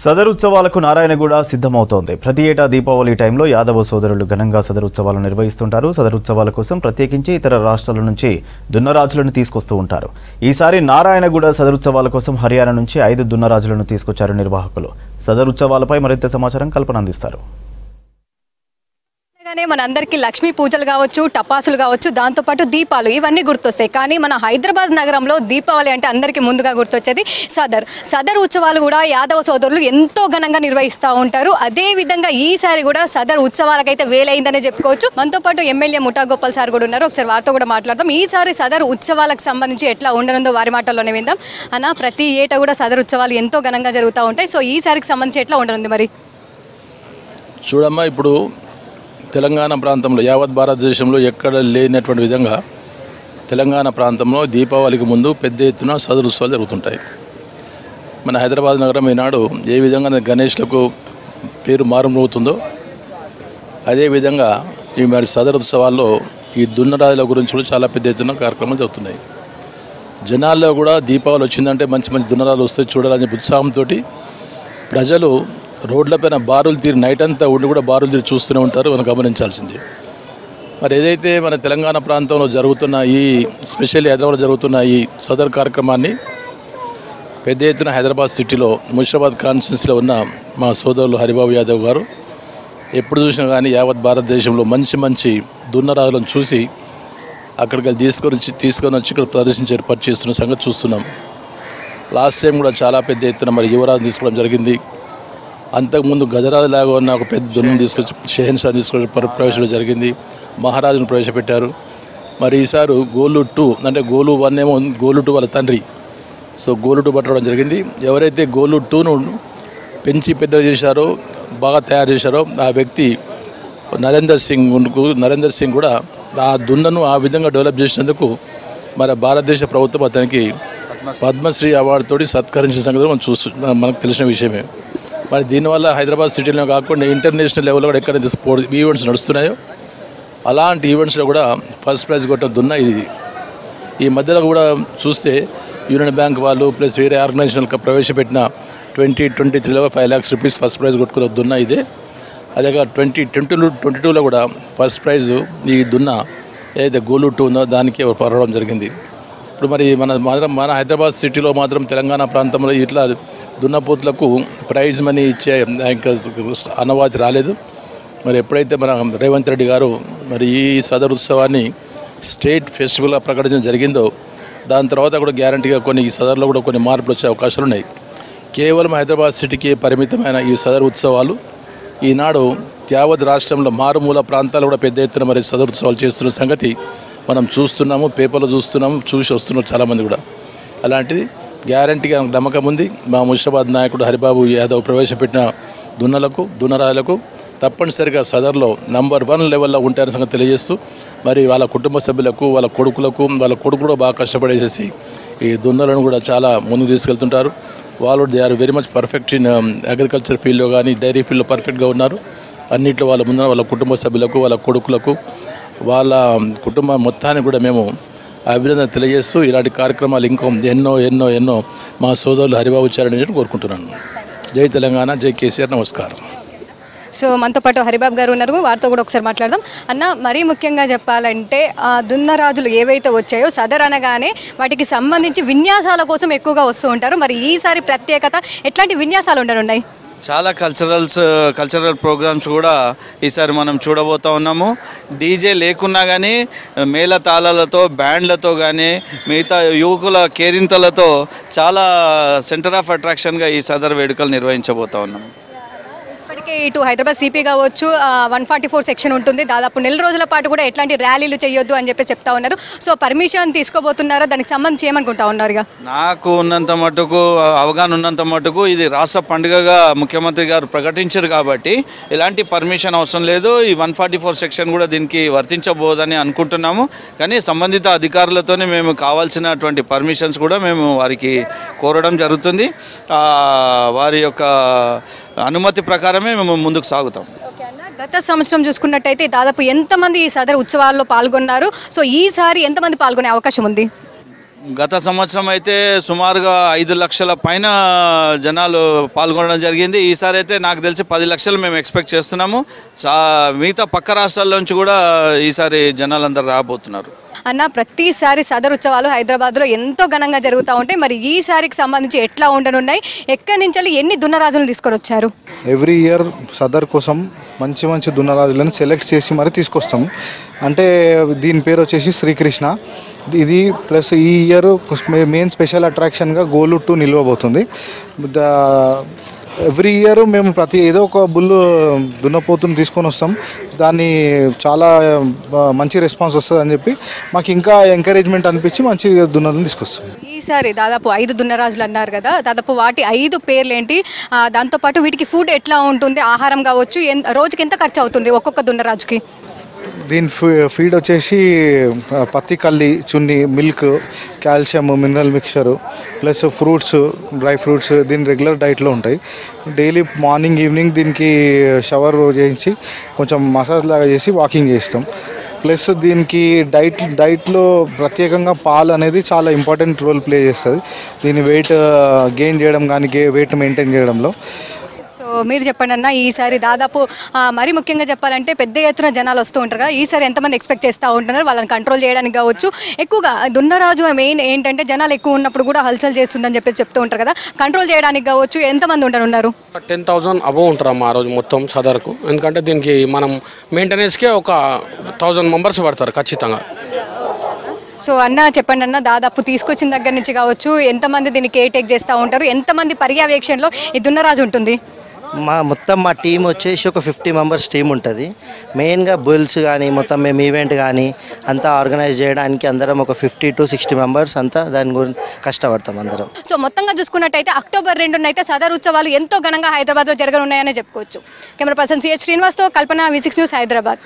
సదరు ఉత్సవాలకు నారాయణగూడ సిద్ధమవుతోంది ప్రతి ఏటా దీపావళి టైంలో యాదవ సోదరులు ఘనంగా సదరు ఉత్సవాలు నిర్వహిస్తుంటారు సదరు ఉత్సవాల కోసం ప్రత్యేకించి ఇతర రాష్ట్రాల నుంచి దున్నరాజులను తీసుకొస్తూ ఉంటారు ఈసారి నారాయణగూడ సదరుత్సవాల కోసం హర్యానా నుంచి ఐదు దున్నరాజులను తీసుకొచ్చారు నిర్వాహకులు సదరుత్సవాలపై మరింత సమాచారం కల్పన అందిస్తారు గానే మన అందరికీ లక్ష్మీ పూజలు కావచ్చు టపాసులు కావచ్చు దాంతోపాటు దీపాలు ఇవన్నీ గుర్తొస్తాయి కానీ మన హైదరాబాద్ నగరంలో దీపావళి అంటే అందరికీ ముందుగా గుర్తొచ్చేది సదర్ సదర్ ఉత్సవాలు కూడా యాదవ సోదరులు ఎంతో ఘనంగా నిర్వహిస్తూ ఉంటారు అదే విధంగా ఈసారి కూడా సదర్ ఉత్సవాలకైతే వేలైందనే చెప్పుకోవచ్చు మనతో పాటు ఎమ్మెల్యే ముఠా గోపాల్ సార్ కూడా ఉన్నారు ఒకసారి వారితో కూడా మాట్లాడదాం ఈసారి సదర్ ఉత్సవాలకు సంబంధించి ఎట్లా ఉండనుందో వారి మాటల్లోనే విందాం అన్న ప్రతి ఏటా కూడా సదర్ ఉత్సవాలు ఎంతో ఘనంగా జరుగుతూ ఉంటాయి సో ఈసారికి సంబంధించి ఎట్లా ఉండనుంది మరి చూడమ్మా ఇప్పుడు తెలంగాణ ప్రాంతంలో యావత్ భారతదేశంలో ఎక్కడ లేనటువంటి విధంగా తెలంగాణ ప్రాంతంలో దీపావళికి ముందు పెద్ద ఎత్తున సదరుత్సవాలు జరుగుతుంటాయి మన హైదరాబాద్ నగరం ఈనాడు ఏ విధంగా గణేష్లకు పేరు మారుమోగుతుందో అదేవిధంగా ఈ మరి సదరుత్సవాల్లో ఈ దున్నరాజుల గురించి కూడా చాలా పెద్ద ఎత్తున కార్యక్రమాలు జరుగుతున్నాయి జనాల్లో కూడా దీపావళి వచ్చిందంటే మంచి మంచి దున్నరాలు వస్తే చూడాలని చెప్పి ఉత్సాహంతో ప్రజలు రోడ్లపైన బారులు తీరి నైట్ అంతా ఉండి కూడా బారులు తీరి చూస్తూనే ఉంటారు మనం గమనించాల్సింది మరి ఏదైతే మన తెలంగాణ ప్రాంతంలో జరుగుతున్న ఈ స్పెషల్లీ హైదరాబాద్ జరుగుతున్న ఈ సదర్ కార్యక్రమాన్ని పెద్ద ఎత్తున హైదరాబాద్ సిటీలో ముషిరాబాద్ కాన్స్టిట్యూన్సీలో ఉన్న మా సోదరులు హరిబాబు యాదవ్ గారు ఎప్పుడు చూసినా కానీ యావత్ భారతదేశంలో మంచి మంచి దున్నరాజులను చూసి అక్కడికి వెళ్ళి తీసుకొని వచ్చి తీసుకొని వచ్చి ఇక్కడ ప్రదర్శించి ఏర్పాటు చేస్తున్న సంగతి చూస్తున్నాం లాస్ట్ టైం కూడా చాలా పెద్ద ఎత్తున మరి యువరాజు తీసుకోవడం జరిగింది అంతకుముందు గజరాజు లాగా ఉన్న ఒక పెద్ద దున్నం తీసుకొచ్చి షెహన్షా తీసుకొచ్చి ప్ర- ప్రవేశించడం జరిగింది మహారాజును ప్రవేశపెట్టారు మరి ఈసారి గోలు టూ అంటే గోలు వన్ ఏమో గోలు టూ వాళ్ళ తండ్రి సో గోలు టూ పట్టడం జరిగింది ఎవరైతే గోలు టూను పెంచి పెద్ద చేశారో బాగా తయారు చేశారో ఆ వ్యక్తి నరేందర్ సింగ్ కు నరేందర్ సింగ్ కూడా ఆ దున్నను ఆ విధంగా డెవలప్ చేసినందుకు మరి భారతదేశ ప్రభుత్వం అతనికి పద్మశ్రీ అవార్డుతోటి సత్కరించిన సంగతి మనం చూస్తు మనకు తెలిసిన విషయమే మరి దీనివల్ల హైదరాబాద్ సిటీలో కాకుండా ఇంటర్నేషనల్ లెవెల్లో కూడా ఎక్కడైతే స్పోర్ట్స్ ఈవెంట్స్ నడుస్తున్నాయో అలాంటి ఈవెంట్స్లో కూడా ఫస్ట్ ప్రైజ్ కొట్టిన దున్న ఇది ఈ మధ్యలో కూడా చూస్తే యూనియన్ బ్యాంక్ వాళ్ళు ప్లస్ వేరే ఆర్గనైజేషన్ ప్రవేశపెట్టిన ట్వంటీ ట్వంటీ త్రీలో five lakhs rupees first prize కొట్టుకున్న దున్న ఇదే అదేగా ట్వంటీ ట్వంటీ ట్వంటీ టూలో కూడా ఫస్ట్ ప్రైజ్ ఈ దున్న ఏదైతే గోలు టూ ఉందో దానికి పడడం జరిగింది ఇప్పుడు మరి మన మాత్రం మన హైదరాబాద్ సిటీలో మాత్రం తెలంగాణ ప్రాంతంలో ఇట్లా దున్నపోతులకు ప్రైజ్ మనీ ఇచ్చే ఇంకా అనువాది రాలేదు మరి ఎప్పుడైతే మన రేవంత్ రెడ్డి గారు మరి ఈ సదర్ ఉత్సవాన్ని స్టేట్ ఫెస్టివల్గా ప్రకటించడం జరిగిందో దాని తర్వాత కూడా గ్యారంటీగా కొన్ని ఈ సదర్లో కూడా కొన్ని మార్పులు వచ్చే అవకాశాలు ఉన్నాయి కేవలం హైదరాబాద్ సిటీకి పరిమితమైన ఈ సదర్ ఉత్సవాలు ఈనాడు యావత్ రాష్ట్రంలో మారుమూల ప్రాంతాలు కూడా పెద్ద ఎత్తున మరి సదర్ ఉత్సవాలు చేస్తున్న సంగతి మనం చూస్తున్నాము పేపర్లో చూస్తున్నాము చూసి వస్తున్నారు చాలామంది కూడా అలాంటిది గ్యారంటీగా నాకు నమ్మకం ఉంది మా ముషిరాబాద్ నాయకుడు హరిబాబు యాదవ్ ప్రవేశపెట్టిన దున్నలకు దున్నరాయలకు తప్పనిసరిగా సదర్లో నంబర్ వన్ లెవెల్లో ఉంటారని సంగతి తెలియజేస్తూ మరి వాళ్ళ కుటుంబ సభ్యులకు వాళ్ళ కొడుకులకు వాళ్ళ కొడుకు కూడా బాగా కష్టపడేసేసి ఈ దున్నలను కూడా చాలా ముందుకు తీసుకెళ్తుంటారు వాళ్ళు they are very much perfect in agriculture ఫీల్డ్లో కానీ డైరీ ఫీల్డ్లో పర్ఫెక్ట్గా ఉన్నారు అన్నింటిలో వాళ్ళ ముందు వాళ్ళ కుటుంబ సభ్యులకు వాళ్ళ కొడుకులకు వాళ్ళ కుటుంబం మొత్తానికి కూడా మేము అభినందన తెలియజేస్తూ ఇలాంటి కార్యక్రమాలు ఇంకో ఎన్నో ఎన్నో ఎన్నో మా సోదరులు హరిబాబు చారని కోరుకుంటున్నాను జై తెలంగాణ జై కేసీఆర్ నమస్కారం సో మనతో పాటు హరిబాబు గారు ఉన్నారు వారితో కూడా ఒకసారి మాట్లాడదాం అన్న మరీ ముఖ్యంగా చెప్పాలంటే ఆ దున్నరాజులు ఏవైతే వచ్చాయో సదర్ అనగానే వాటికి సంబంధించి విన్యాసాల కోసం ఎక్కువగా వస్తూ ఉంటారు మరి ఈసారి ప్రత్యేకత ఎట్లాంటి విన్యాసాలు ఉండనున్నాయి చాలా కల్చరల్స్ కల్చరల్ ప్రోగ్రామ్స్ కూడా ఈసారి మనం చూడబోతా ఉన్నాము డీజే లేకున్నా కానీ మేళ తాళాలతో బ్యాండ్లతో కానీ మిగతా యువకుల కేరింతలతో చాలా సెంటర్ ఆఫ్ అట్రాక్షన్గా ఈ సదర్ వేడుకలు నిర్వహించబోతా ఉన్నాము ఇప్పటికే ఇటు హైదరాబాద్ సిపి కావచ్చు వన్ ఫార్టీ ఫోర్ సెక్షన్ ఉంటుంది దాదాపు నెల రోజుల పాటు కూడా ఎట్లాంటి ర్యాలీలు చేయొద్దు అని చెప్పి చెప్తా ఉన్నారు సో పర్మిషన్ తీసుకోబోతున్నారా దానికి సంబంధించి ఏమనుకుంటా ఉన్నారు ఇక నాకు ఉన్నంత మటుకు అవగాహన ఉన్నంత మటుకు ఇది రాష్ట్ర పండుగగా ముఖ్యమంత్రి గారు ప్రకటించారు కాబట్టి ఎలాంటి పర్మిషన్ అవసరం లేదు ఈ వన్ ఫార్టీ ఫోర్ సెక్షన్ కూడా దీనికి వర్తించబోదని అనుకుంటున్నాము కానీ సంబంధిత అధికారులతోనే మేము కావాల్సినటువంటి పర్మిషన్స్ కూడా మేము వారికి కోరడం జరుగుతుంది ఆ, వారి యొక్క అనుమతి ప్రకారమే మేము ముందుకు సాగుతాం ఓకే అన్న గత సంవత్సరం చూసుకున్నట్టయితే దాదాపు ఎంతమంది ఈ సదర్ ఉత్సవాల్లో పాల్గొన్నారు సో ఈసారి ఎంతమంది పాల్గొనే అవకాశం ఉంది గత సంవత్సరం అయితే సుమారుగా ఐదు లక్షల పైన జనాలు పాల్గొనడం జరిగింది ఈసారి అయితే నాకు తెలిసి పది లక్షలు మేము ఎక్స్పెక్ట్ చేస్తున్నాము సా మిగతా పక్క రాష్ట్రాల నుంచి కూడా ఈసారి జనాలందరూ రాబోతున్నారు అన్న ప్రతిసారి సదర్ ఉత్సవాలు హైదరాబాద్లో ఎంతో ఘనంగా జరుగుతూ ఉంటాయి మరి ఈసారికి సంబంధించి ఎట్లా ఉండనున్నాయి ఎక్కడి నుంచి ఎన్ని దున్నరాజులు తీసుకొని వచ్చారు ఎవ్రీ ఇయర్ సదర్ కోసం మంచి మంచి దున్నరాజులను సెలెక్ట్ చేసి మరి తీసుకొస్తాం అంటే దీని పేరు వచ్చేసి శ్రీకృష్ణ ఇది ప్లస్ ఈ ఇయర్ మెయిన్ స్పెషల్ అట్రాక్షన్గా గోలు టూ నిలవబోతుంది ద ఎవ్రీ ఇయర్ మేము ప్రతి ఏదో ఒక బుల్లు దున్నపోతుని తీసుకొని వస్తాం దాన్ని చాలా ఆ, మంచి రెస్పాన్స్ వస్తుంది అని చెప్పి మాకు ఇంకా ఎంకరేజ్మెంట్ అనిపించి మంచి దున్నలను తీసుకొస్తాం ఈసారి దాదాపు ఐదు దున్నరాజులు అన్నారు కదా దాదాపు వాటి ఐదు పేర్లు ఏంటి ఆ, దాంతోపాటు వీటికి ఫుడ్ ఎట్లా ఉంటుంది ఆహారం కావచ్చు ఎన్- రోజుకి ఎంత ఖర్చు అవుతుంది ఒక్కొక్క దున్నరాజుకి దీని ఫీ- ఫీడ్ వచ్చేసి ఆ, పత్తి కల్లి చున్ని milk calcium mineral mixture plus fruits dry fruits దీని రెగ్యులర్ డైట్లో ఉంటాయి డైలీ మార్నింగ్ ఈవినింగ్ దీనికి షవర్ చేయించి కొంచెం మసాజ్ లాగా చేసి వాకింగ్ చేస్తాం ప్లస్ దీనికి డైట్ డైట్లో ప్రత్యేకంగా పాలు అనేది చాలా ఇంపార్టెంట్ రోల్ ప్లే చేస్తుంది దీని వెయిట్ గెయిన్ చేయడం కానీ గే వెయిట్ మెయింటైన్ చేయడంలో సో మీరు చెప్పండి అన్న ఈసారి దాదాపు ఆ, మరీ ముఖ్యంగా చెప్పాలంటే పెద్ద ఎత్తున జనాలు వస్తూ ఉంటారు కదా ఈసారి ఎంతమంది ఎక్స్పెక్ట్ చేస్తూ ఉంటున్నారు వాళ్ళని కంట్రోల్ చేయడానికి కావచ్చు ఎక్కువగా దున్నరాజు మెయిన్ ఏంటంటే జనాలు ఎక్కువ ఉన్నప్పుడు కూడా హల్చల్ చేస్తుందని చెప్పేసి చెప్తూ ఉంటారు కదా కంట్రోల్ చేయడానికి కావచ్చు ఎంతమంది ఉంటారు ఉన్నారు టెన్ థౌజండ్ అబవ్ ఉంటారమ్మా ఆ రోజు మొత్తం సదర్కు ఎందుకంటే దీనికి మనం మెయింటెనెన్స్కే ఒక థౌజండ్ మెంబర్స్ పడతారు ఖచ్చితంగా సో అన్న చెప్పండి అన్న దాదాపు తీసుకొచ్చిన దగ్గర నుంచి కావచ్చు ఎంతమంది దీన్ని కేర్ టేక్ చేస్తూ ఉంటారు ఎంతమంది పర్యవేక్షణలో ఈ దున్నరాజు ఉంటుంది మా మొత్తం మా టీం వచ్చేసి ఒక ఫిఫ్టీ మెంబర్స్ టీం ఉంటుంది మెయిన్గా బుల్స్ కానీ మొత్తం మేము ఈవెంట్ కానీ అంతా ఆర్గనైజ్ చేయడానికి అందరం ఒక ఫిఫ్టీ టు సిక్స్టీ మెంబర్స్ అంతా దాని గురించి కష్టపడతాం అందరం సో మొత్తంగా చూసుకున్నట్టయితే అక్టోబర్ రెండున అయితే సదర్ ఉత్సవాలు ఎంతో ఘనంగా హైదరాబాద్లో జరగనున్నాయని చెప్పుకోవచ్చు కెమెరా పర్సన్ సిహెచ్ శ్రీనివాస్తో Kalpana V six news Hyderabad